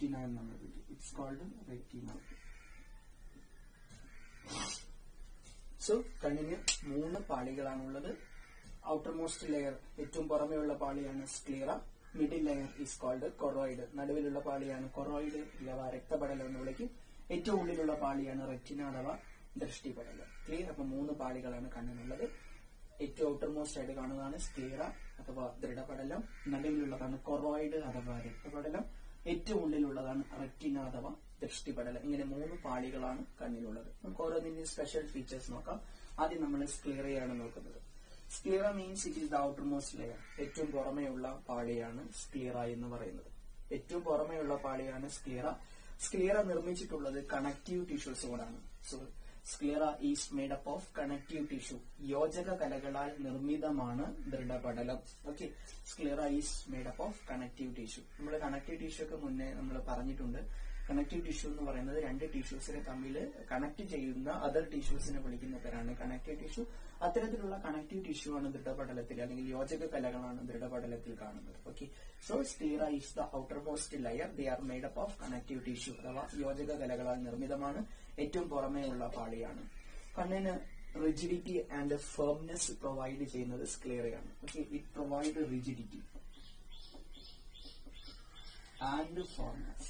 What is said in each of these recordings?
Retina എന്ന് നമ്മൾ വിളിക്കും ഇറ്റ്സ് കോൾഡ് റെറ്റിന സോ കണ്ണിന് മൂന്ന് പാളികളാണുള്ളത് ഔട്ടർ മോസ്റ്റ് ലെയർ ഏറ്റവും പുറമെയുള്ള പാളിയാണ് sclera middle layer is called choroid നടുവിലുള്ള പാളിയാണ് കൊറോയിഡ് അഥവാ രക്തപടലം എന്ന് വിളിക്കും ഏറ്റവും ഉള്ളിലുള്ള പാളിയാണ് റെറ്റിന അഥവാ ദൃഷ്ടിപടലം ക്ലിയർ അപ്പൊ മൂന്ന് പാളികളാണ് കണ്ണിനുള്ളത് ഏറ്റവും ഔട്ടർ മോസ്റ്റ് ആയിട്ട് കാണുന്നതാണ് സ്ക്ലീറ അഥവാ ദൃഢപടലം നടുവിലുള്ളതാണ് കൊറോയിഡ് അഥവാ രക്തപടലം ഏറ്റവും ഉള്ളിലുള്ളതാണ് റെറ്റിന അഥവാ ദൃഷ്ടിപടലം ഇങ്ങനെ മൂന്ന് പാളികളാണ് കണ്ണിലുള്ളത് നമുക്ക് ഓരോന്നിന്റെയും സ്പെഷ്യൽ ഫീച്ചേഴ്സ് നോക്കാം ആദ്യം നമ്മൾ സ്ക്ലീറയാണ് നോക്കുന്നത് sclera means it is the outer most layer ഏറ്റവും പുറമെയുള്ള പാളിയാണ് സ്ക്ലീറ എന്ന് പറയുന്നത് ഏറ്റവും പുറമെയുള്ള പാളിയാണ് സ്ക്ലീറ സ്ക്ലീറ നിർമ്മിച്ചിട്ടുള്ളത് കണക്റ്റീവ് ടിഷ്യൂസ് കൊണ്ടാണ് so sclera is made up of connective tissue യോജക കലകളാൽ നിർമ്മിതമാണ് ദൃഢപടലം okay sclera is made up of connective tissue നമ്മൾ കണക്റ്റീവ് ടിഷ്യൂ ഒക്കെ മുന്നേ നമ്മൾ പറഞ്ഞിട്ടുണ്ട് കണക്റ്റീവ് ടിഷ്യൂ എന്ന് പറയുന്നത് രണ്ട് ടിഷ്യൂസിനെ തമ്മിൽ കണക്ട് ചെയ്യുന്ന അതർ ടിഷ്യൂസിനെ വിളിക്കുന്ന പേരാണ് കണക്റ്റീവ് ടിഷ്യൂ അത്തരത്തിലുള്ള കണക്റ്റീവ് ടിഷ്യൂ ആണ് ദൃഢപടലത്തിൽ അല്ലെങ്കിൽ യോജക കലകളാണ് ദൃഢപടലത്തിൽ കാണുന്നത് okay so sclera is the outer most layer they are made up of connective tissue അഥവാ യോജക കലകളാൽ നിർമ്മിതമാണ് ഏറ്റവും പുറമേയുള്ള പാളിയാണ് കണ്ണിന് റിജിഡിറ്റി ആൻഡ് ഫേംനെസ് പ്രൊവൈഡ് ചെയ്യുന്നത് സ്ക്ലേറയാണ് okay it provide rigidity and firmness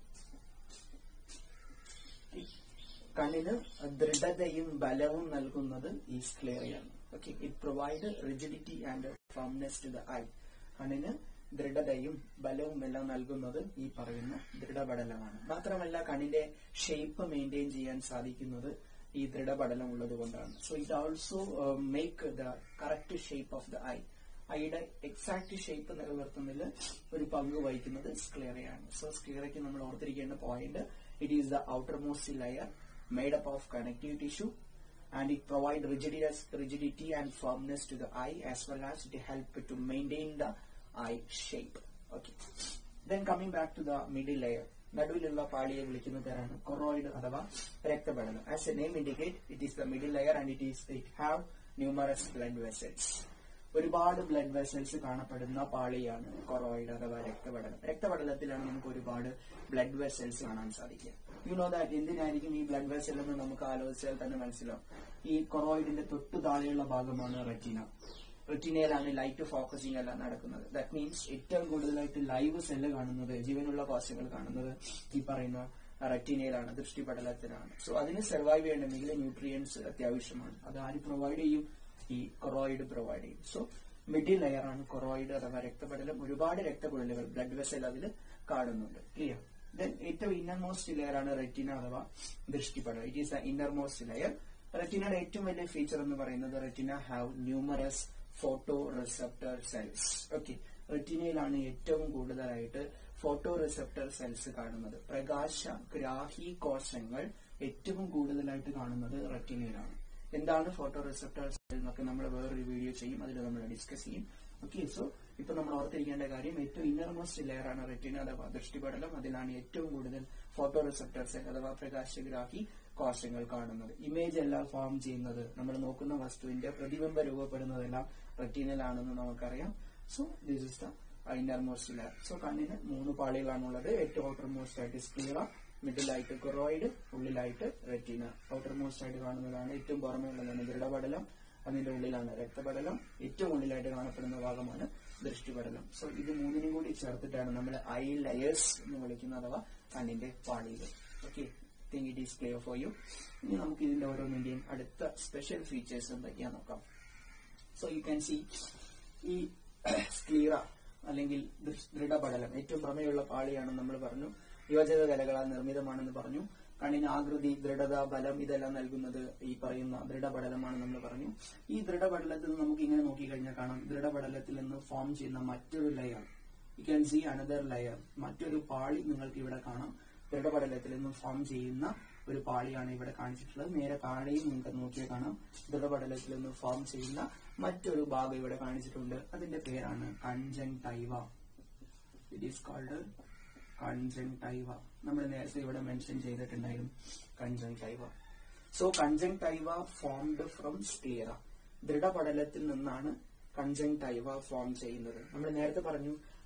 കണ്ണിന് ദൃഢതയും ബലവും നൽകുന്നത് ഈ സ്ക്ലേറിയാണ് okay it provide rigidity and firmness to the eye കണ്ണിന് ദൃഢതയും ബലവും എല്ലാം നൽകുന്നത് ഈ പറയുന്ന ദൃഢപടലമാണ് മാത്രമല്ല കണ്ണിന്റെ ഷേപ്പ് മെയിൻറ്റെയിൻ ചെയ്യാൻ സാധിക്കുന്നത് ഈ ദൃഢപടലം ഉള്ളത് കൊണ്ടാണ് so it also make the correct shape of the eye ഐയുടെ എക്സാക്ട് ഷേപ്പ് നിലനിർത്തുന്നതിൽ ഒരു പങ്ക് വഹിക്കുന്നത് സ്ക്ലേറയാണ് സോ സ്ക്ലേറയ്ക്ക് നമ്മൾ ഓർത്തിരിക്കേണ്ട point it is the outer most layer made up of connective tissue and it provide rigidity, rigidity and firmness to the eye as well as it help to maintain the eye shape. Okay. Then coming back to the middle layer. നടുവിലുള്ള പാളിയെ വിളിക്കുന്ന പേരാണ് choroid അഥവാ രക്തപടലം as a name indicate it is the middle layer and it is it have numerous blood vessels ഒരുപാട് blood vessels കാണപ്പെടുന്ന പാളിയാണ് choroid അഥവാ രക്തപടലം രക്തപടലത്തിലാണ് നമുക്ക് ഒരുപാട് ബ്ലഡ് വെസൽസ് കാണാൻ സാധിക്കുക യു നോ ദാറ്റ് എന്തിനായിരിക്കും ഈ ബ്ലഡ് വെസൽ എന്ന് നമുക്ക് ആലോചിച്ചാൽ തന്നെ മനസ്സിലാവും ഈ കൊറോയിഡിന്റെ തൊട്ടു താഴെയുള്ള ഭാഗമാണ് റെറ്റിന റെറ്റിനയിലാണ് ലൈറ്റ് ഫോക്കസിംഗ് എല്ലാം നടക്കുന്നത് ദാറ്റ് മീൻസ് ഏറ്റവും കൂടുതലായിട്ട് ലൈവ് സെല്ല് കാണുന്നത് ജീവനുള്ള കോശങ്ങൾ കാണുന്നത് ഈ പറയുന്ന റെറ്റിനയിലാണ് ദൃഷ്ടിപടലത്തിലാണ് സോ അതിന് സർവൈവ് ചെയ്യണമെങ്കിൽ ന്യൂട്രിയൻസ് അത്യാവശ്യമാണ് അത് ആര് പ്രൊവൈഡ് ചെയ്യും ഈ കൊറോയിഡ് പ്രൊവൈഡ് ചെയ്യും സോ മിഡിൽ ലെയർ ആണ് കൊറോയിഡ് അഥവാ രക്തപടലം ഒരുപാട് രക്തക്കുഴലുകൾ ബ്ലഡ് വെസൽ അതിൽ കാണുന്നുണ്ട് ക്ലിയർ ദെൻ ഏറ്റവും ഇന്നർ മോസ്റ്റ് ലെയർ ആണ് റെറ്റിന അഥവാ ദൃഷ്ടിപടലം it is the innermost layer റെറ്റിനയുടെ ഏറ്റവും വലിയ ഫീച്ചർ എന്ന് പറയുന്നത് retina have numerous photoreceptor cells okay റെറ്റിനയിലാണ് ഏറ്റവും കൂടുതലായിട്ട് ഫോട്ടോ റിസപ്റ്റർ സെൽസ് കാണുന്നത് പ്രകാശ ഗ്രാഹി കോശങ്ങൾ ഏറ്റവും കൂടുതലായിട്ട് കാണുന്നത് റെറ്റിനയിലാണ് എന്താണ് ഫോട്ടോ റിസപ്റ്റർ സെൽ എന്നൊക്കെ നമ്മൾ വേറൊരു വീഡിയോ ചെയ്യും അതിൽ നമ്മൾ ഡിസ്കസ് ചെയ്യും ഓക്കെ സോ ഇപ്പൊ നമ്മൾ ഓർത്തിരിക്കേണ്ട കാര്യം ഏറ്റവും ഇന്നർ മോസ്റ്റ് ലെയർ ആണ് റെറ്റിന അഥവാ ദൃഷ്ടിപടലം അതിലാണ് ഏറ്റവും കൂടുതൽ ഫോട്ടോ റിസപ്റ്റർ സെൽ അഥവാ പ്രകാശഗ്രാഹി കോശങ്ങൾ കാണുന്നത് ഇമേജ് എല്ലാം ഫോം ചെയ്യുന്നത് നമ്മൾ നോക്കുന്ന വസ്തുവിന്റെ പ്രതിബിംബം രൂപപ്പെടുന്നതെല്ലാം റെറ്റിനയിലാണെന്ന് നമുക്കറിയാം so this is the innermost layer so കണ്ണിന് മൂന്ന് പാളികളാണുള്ളത് ഏറ്റവും ഔട്ടർ മോസ്റ്റ് ആയിട്ട് സ്ക്ലീറ മിഡിലായിട്ട് കൊറോയിഡ് ഉള്ളിലായിട്ട് റെറ്റിന ഔട്ടർ മോസ്റ്റ് ആയിട്ട് കാണുന്നതാണ് ഏറ്റവും പുറമേ ഉള്ളതാണ് ദൃഢപടലം അതിന്റെ ഉള്ളിലാണ് രക്തപടലം ഏറ്റവും ഉള്ളിലായിട്ട് കാണപ്പെടുന്ന ഭാഗമാണ് ദൃഷ്ടിപടലം സോ ഇത് മൂന്നിനും കൂടി ചേർത്തിട്ടാണ് നമ്മൾ ഐ ലെയേഴ്സ് എന്ന് വിളിക്കുന്ന അഥവാ കണ്ണിന്റെ പാളികൾ okay think it is clear for you ഇനി നമുക്ക് ഇതിന്റെ ഓരോന്നിന്റെയും അടുത്ത സ്പെഷ്യൽ ഫീച്ചേഴ്സ് എന്തൊക്കെയാ നോക്കാം സോ യു ക്യാൻ സി ഈ സ്ക്ലീറ അല്ലെങ്കിൽ ദൃഢപടലം ഏറ്റവും പ്രമേയുള്ള പാളിയാണ് നമ്മൾ പറഞ്ഞു യോജക കലകളാൽ നിർമ്മിതമാണെന്ന് പറഞ്ഞു കണ്ണിന് ആകൃതി ദൃഢത ബലം ഇതെല്ലാം നൽകുന്നത് ഈ പറയുന്ന ദൃഢപടലമാണ് നമ്മൾ പറഞ്ഞു ഈ ദൃഢപടലത്തിൽ നിന്ന് നമുക്ക് ഇങ്ങനെ നോക്കിക്കഴിഞ്ഞാൽ കാണാം ദൃഢപടലത്തിൽ നിന്ന് ഫോം ചെയ്യുന്ന മറ്റൊരു layer you can see another layer മറ്റൊരു പാളി നിങ്ങൾക്ക് ഇവിടെ കാണാം ദൃഢപടലത്തിൽ നിന്നും ഫോം ചെയ്യുന്ന ഒരു പാളിയാണ് ഇവിടെ കാണിച്ചിട്ടുള്ളത് നേരെ താഴെയും നിങ്ങൾക്ക് നോക്കിയാൽ കാണാം ദൃഢപടലത്തിൽ നിന്ന് ഫോം ചെയ്യുന്ന മറ്റൊരു ഭാഗം ഇവിടെ കാണിച്ചിട്ടുണ്ട് അതിന്റെ പേരാണ് conjunctiva it is called conjunctiva നമ്മൾ നേരത്തെ ഇവിടെ മെൻഷൻ ചെയ്തിട്ടുണ്ടായിരുന്നു conjunctiva so conjunctiva formed from sclera ദൃഢപടലത്തിൽ നിന്നാണ് കൺജങ്ടൈവ ഫോം ചെയ്യുന്നത് നമ്മൾ നേരത്തെ പറഞ്ഞു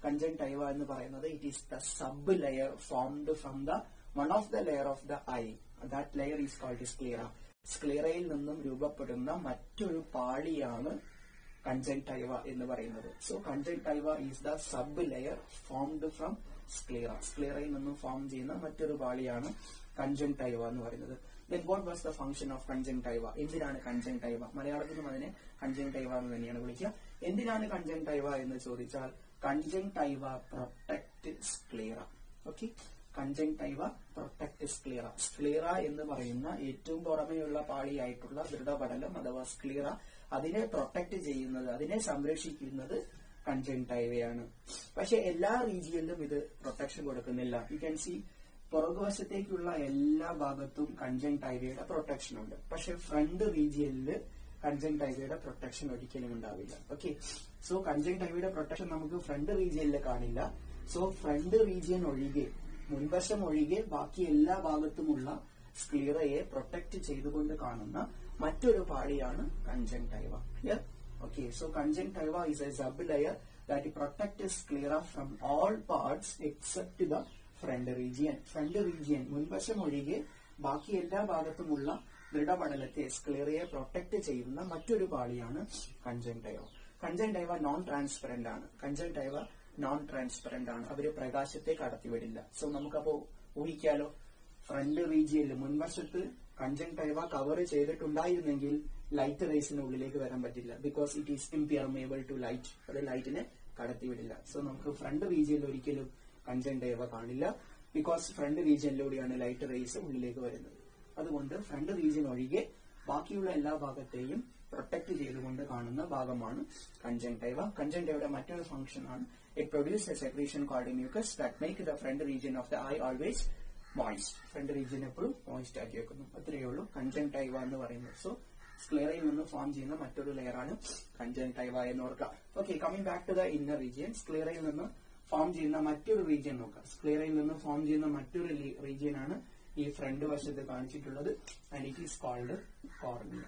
കൺജങ്ടൈവ എന്ന് പറയുന്നത് it is the sub layer formed from the one of the layer of the eye that layer is called sclera സ്ക്ലീറയിൽ നിന്നും രൂപപ്പെടുന്ന മറ്റൊരു പാളിയാണ് കൺജങ്ടൈവ എന്ന് പറയുന്നത് so conjunctiva is the sub layer formed from sclera സ്ക്ലീറയിൽ നിന്നും ഫോം ചെയ്യുന്ന മറ്റൊരു പാളിയാണ് കൺജങ്ടൈവ എന്ന് പറയുന്നത് then what was the function of conjunctiva എന്തിനാണ് കൺജങ്ടൈവ മലയാളത്തിലും അതിനെ കൺജങ്ടൈവ എന്ന് തന്നെയാണ് വിളിക്കുക എന്തിനാണ് കൺജങ്ടൈവ എന്ന് ചോദിച്ചാൽ conjunctiva protect sclera okay conjunctiva protect sclera sclera എന്ന് പറയുന്ന ഏറ്റവും പുറമെയുള്ള പാളിയായിട്ടുള്ള ദൃഢപടലം അഥവാ സ്ക്ലീറ അതിനെ പ്രൊട്ടക്ട് ചെയ്യുന്നത് അതിനെ സംരക്ഷിക്കുന്നത് കൺജങ്ടൈവയാണ് പക്ഷെ എല്ലാ റീജിയനിലും ഇത് പ്രൊട്ടക്ഷൻ കൊടുക്കുന്നില്ല യു ക്യാൻ സി പുറകുവശത്തേക്കുള്ള എല്ലാ ഭാഗത്തും കൺജങ്ടൈവയുടെ പ്രൊട്ടക്ഷൻ ഉണ്ട് പക്ഷെ ഫ്രണ്ട് റീജിയനിൽ കൺജങ്ടൈവയുടെ പ്രൊട്ടക്ഷൻ ഒരിക്കലും ഉണ്ടാവില്ല ഓക്കെ സോ കൺജങ്ടൈവയുടെ പ്രൊട്ടക്ഷൻ നമുക്ക് ഫ്രണ്ട് റീജിയനിൽ കാണില്ല സോ ഫ്രണ്ട് റീജിയൻ ഒഴികെ മുൻവശം ഒഴികെ ബാക്കി എല്ലാ ഭാഗത്തുമുള്ള സ്ക്ലീറയെ പ്രൊട്ടക്ട് ചെയ്തുകൊണ്ട് കാണുന്ന മറ്റൊരു പാളിയാണ് conjunctiva clear okay so conjunctiva is a sub layer that protect sclera from all parts except the front region front region മുൻവശം ഒഴികെ ബാക്കി എല്ലാ ഭാഗത്തുമുള്ള ദൃഢപടലത്തെ സ്ക്ലീറയെ പ്രൊട്ടക്ട് ചെയ്യുന്ന മറ്റൊരു പാളിയാണ് കൺജങ്ടൈവ കൺജങ്ടൈവ നോൺ ട്രാൻസ്പെറന്റ് ആണ് കൺജങ്ടൈവ നോൺ ട്രാൻസ്പെറന്റ് ആണ് അവര് പ്രകാശത്തെ കടത്തിവിടില്ല സോ നമുക്കപ്പോ ഊഹിക്കാലോ ഫ്രണ്ട് റീജിയനിൽ മുൻവശത്ത് കൺജങ്ടൈവ കവർ ചെയ്തിട്ടുണ്ടായിരുന്നെങ്കിൽ ലൈറ്റ് റേസിന് ഉള്ളിലേക്ക് വരാൻ പറ്റില്ല because it is impermeable to light അത് ലൈറ്റിനെ കടത്തിവിടില്ല സോ നമുക്ക് ഫ്രണ്ട് റീജിയനിൽ ഒരിക്കലും കൺജങ്ടൈവ കാണില്ല ബിക്കോസ് ഫ്രണ്ട് റീജിയനിലൂടെയാണ് ലൈറ്റ് റേസ് ഉള്ളിലേക്ക് വരുന്നത് അതുകൊണ്ട് ഫ്രണ്ട് റീജിയൻ ഒഴികെ ബാക്കിയുള്ള എല്ലാ ഭാഗത്തെയും പ്രൊട്ടക്ട് ചെയ്തുകൊണ്ട് കാണുന്ന ഭാഗമാണ് കൺജങ്ടൈവ കൺജങ്ടൈവയുടെ മറ്റൊരു ഫംഗ്ഷൻ ആണ് it produce a secretion called mucus that make the front region of the eye always moist front region എപ്പോഴും മോയിസ്റ്റ് ആക്കി വെക്കുന്നു അത്രയേ ഉള്ളൂ കൺജങ്ടൈവ എന്ന് പറയുന്നത് സോ സ്ക്ലെറയിൽ നിന്ന് ഫോം ചെയ്യുന്ന മറ്റൊരു ലെയറാണ് കൺജങ്ടൈവ എന്ന് ഓർക്കുക okay coming back to the inner region സ്ക്ലെറയിൽ നിന്ന് ഫോം ചെയ്യുന്ന മറ്റൊരു റീജിയൻ നോക്കാം സ്ക്ലെറയിൽ നിന്ന് ഫോം ചെയ്യുന്ന മറ്റൊരു റീജിയൻ ആണ് ഈ ഫ്രണ്ട് വശത്ത് കാണിച്ചിട്ടുള്ളത് and it is called cornea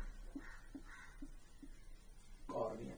cornea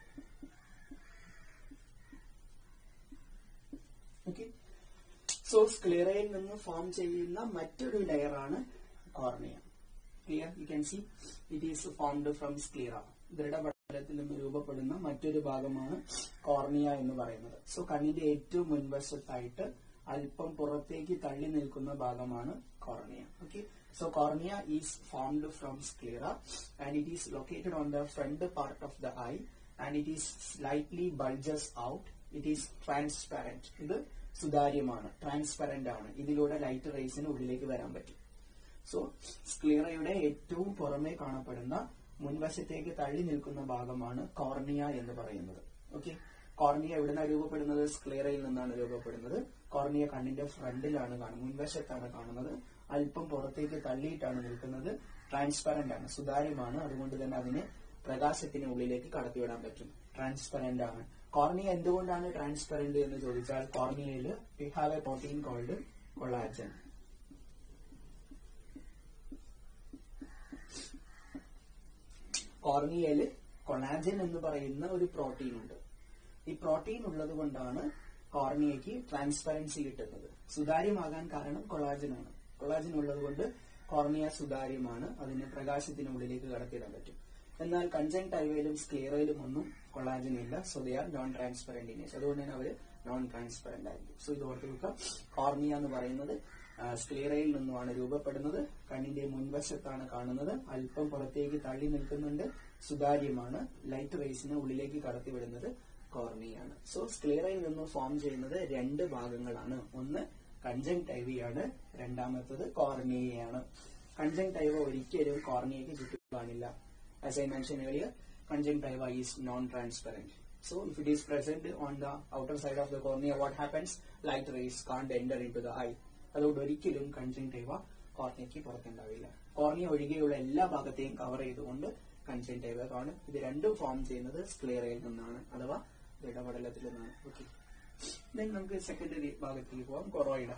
okay so സ്ക്ലിറയിൽ നിന്ന് ഫോം ചെയ്യുന്ന മറ്റൊരു ലെയറാണ് cornea clear you can see it is formed from sclera ദൃഢപടലത്തിൽ നിന്ന് രൂപപ്പെടുന്ന മറ്റൊരു ഭാഗമാണ് കോർണിയ എന്ന് പറയുന്നത് സോ കണ്ണിന്റെ ഏറ്റവും മുൻവശത്തായിട്ട് അല്പം പുറത്തേക്ക് തള്ളി നിൽക്കുന്ന ഭാഗമാണ് cornea okay so cornea is formed from sclera and it is located on the front part of the eye and it is slightly bulges out it is transparent ഇത് സുതാര്യമാണ് ട്രാൻസ്പെറന്റ് ആണ് ഇതിലൂടെ ലൈറ്റ് റേസിന് ഉള്ളിലേക്ക് വരാൻ പറ്റും സോ സ്ക്ലീറയുടെ ഏറ്റവും പുറമേ കാണപ്പെടുന്ന മുൻവശത്തേക്ക് തള്ളി നിൽക്കുന്ന ഭാഗമാണ് കോർണിയ എന്ന് പറയുന്നത് ഓക്കെ കോർണിയ എവിടുന്നാണ് രൂപപ്പെടുന്നത് സ്ക്ലീറയിൽ നിന്നാണ് രൂപപ്പെടുന്നത് കോർണിയ കണ്ണിന്റെ ഫ്രണ്ടിലാണ് കാണുന്നത് മുൻവശത്താണ് കാണുന്നത് അല്പം പുറത്തേക്ക് തള്ളിയിട്ടാണ് നിൽക്കുന്നത് ട്രാൻസ്പെറന്റ് ആണ് സുതാര്യമാണ് അതുകൊണ്ട് തന്നെ അതിന് പ്രകാശത്തിന് ഉള്ളിലേക്ക് കടത്തിവിടാൻ പറ്റും ട്രാൻസ്പെറന്റ് ആണ് കോർണിയ എന്തുകൊണ്ടാണ് ട്രാൻസ്പെറന്റ് എന്ന് ചോദിച്ചാൽ കോർണിയയിൽ we have a protein called collagen കോർണിയയിൽ കൊളാജൻ എന്ന് പറയുന്ന ഒരു പ്രോട്ടീൻ ഉണ്ട് ഈ പ്രോട്ടീൻ ഉള്ളത് കൊണ്ടാണ് കോർണിയയ്ക്ക് ട്രാൻസ്പെറൻസി കിട്ടുന്നത് സുതാര്യമാകാൻ കാരണം കൊളാജൻ ആണ് കൊളാജൻ ഉള്ളത് കൊണ്ട് കോർണിയ സുതാര്യമാണ് അതിന് പ്രകാശത്തിനുള്ളിലേക്ക് കടത്തിയിടാൻ പറ്റും എന്നാൽ കൺജങ്ടൈവയിലും സ്ക്ലിയറയിലും ഒന്നും കൊളാജൻ ഇല്ല so they are non transparent ഇനേഴ്സ് അതുകൊണ്ട് തന്നെ അവര് നോൺ ട്രാൻസ്പെറന്റ് ആയിരിക്കും സോ ഇത് ഓർത്ത് വെക്കുക കോർണിയ എന്ന് പറയുന്നത് സ്ക്ലിയറയിൽ നിന്നുമാണ് രൂപപ്പെടുന്നത് കണ്ണിന്റെ മുൻവശത്താണ് കാണുന്നത് അല്പം പുറത്തേക്ക് തള്ളി നിൽക്കുന്നുണ്ട് സുതാര്യമാണ് ലൈറ്റ് റേസിനെ ഉള്ളിലേക്ക് കടത്തിവിടുന്നത് കോർണിയാണ് സോ സ്ക്ലിയറയിൽ നിന്ന് ഫോം ചെയ്യുന്നത് രണ്ട് ഭാഗങ്ങളാണ് ഒന്ന് കൺജങ്ടൈവിയാണ് രണ്ടാമത്തത് കോർണിയയാണ് കൺജങ്ടൈവ ഒരിക്കലും കോർണിയയ്ക്ക് ചുറ്റും കാണില്ല as I mentioned earlier, conjunctiva is non-transparent. So if it is present on the outer side of the cornea, what happens? Light rays can't enter into the eye. അതുകൊണ്ട് ഒരിക്കലും കൺജങ്ടൈവ കോർണിയയ്ക്ക് പുറത്തുണ്ടാവില്ല കോർണിയ ഒഴികെയുള്ള എല്ലാ ഭാഗത്തെയും cover ചെയ്തുകൊണ്ട് conjunctiva കാണും ഇത് രണ്ടും form ചെയ്യുന്നത് സ്ക്ലിയറയിൽ നിന്നാണ് അഥവാ ദൃഢപടലത്തിൽ നിന്നാണ് ഓക്കെ നമുക്ക് സെക്കൻഡറി ഭാഗത്തേക്ക് പോവാം കൊറോയിഡ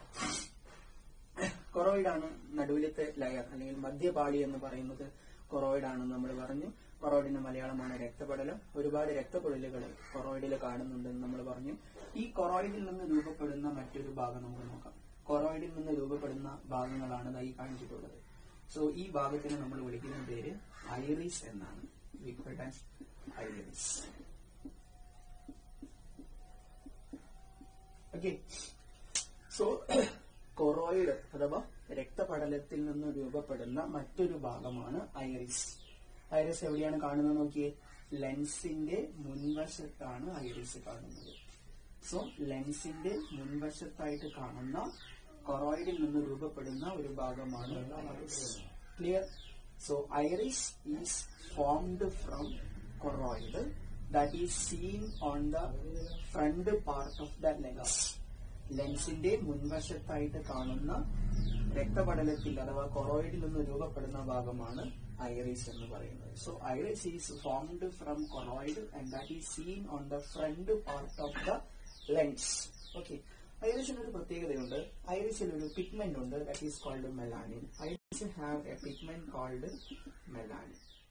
കൊറോയിഡാണ് നടുവിലത്തെ ലെയർ അല്ലെങ്കിൽ മധ്യപാളി എന്ന് പറയുന്നത് കൊറോയിഡ് ആണെന്ന് നമ്മൾ പറഞ്ഞു കൊറോയിഡിന്റെ മലയാളമാണ് രക്തപടലം ഒരുപാട് രക്തപ്പൊഴലുകൾ കൊറോയിഡിൽ കാണുന്നുണ്ടെന്ന് നമ്മൾ പറഞ്ഞു ഈ കൊറോയിഡിൽ നിന്ന് രൂപപ്പെടുന്ന മറ്റൊരു ഭാഗം നമുക്ക് നോക്കാം കൊറോയിഡിൽ നിന്ന് രൂപപ്പെടുന്ന ഭാഗങ്ങളാണ് ദാ ഈ കാണിച്ചിട്ടുള്ളത് സോ ഈ ഭാഗത്തിന് നമ്മൾ വിളിക്കുന്ന പേര് ഐറിസ് എന്നാണ് വിക്വഡാസ് ഐറിസ് ഓക്കെ സോ കൊറോയിഡ് അഥവാ രക്തപടലത്തിൽ നിന്ന് രൂപപ്പെടുന്ന മറ്റൊരു ഭാഗമാണ് ഐറിസ് ഐറിസ് എവിടെയാണ് കാണുന്നത് നോക്കിയേ ലെൻസിന്റെ മുൻവശത്താണ് ഐറിസ് കാണുന്നത് സോ ലെൻസിന്റെ മുൻവശത്തായിട്ട് കാണുന്ന കൊറോയിഡിൽ നിന്ന് രൂപപ്പെടുന്ന ഒരു ഭാഗമാണ് iris clear so iris is formed from choroid that is seen on the front part of the lens ലെൻസിന്റെ മുൻവശത്തായിട്ട് കാണുന്ന രക്തപടലത്തിൽ അഥവാ കൊറോയിഡിൽ നിന്ന് രൂപപ്പെടുന്ന ഭാഗമാണ് ഐറിസ് എന്ന് പറയുന്നത് so iris is formed from choroid and that is seen on the front part of the lens okay ഐറിസിന് ഒരു പ്രത്യേകതയുണ്ട് ഐറിസിൽ ഒരു പിഗ്മെന്റ് ഉണ്ട് that is called melanin iris have a pigment called melanin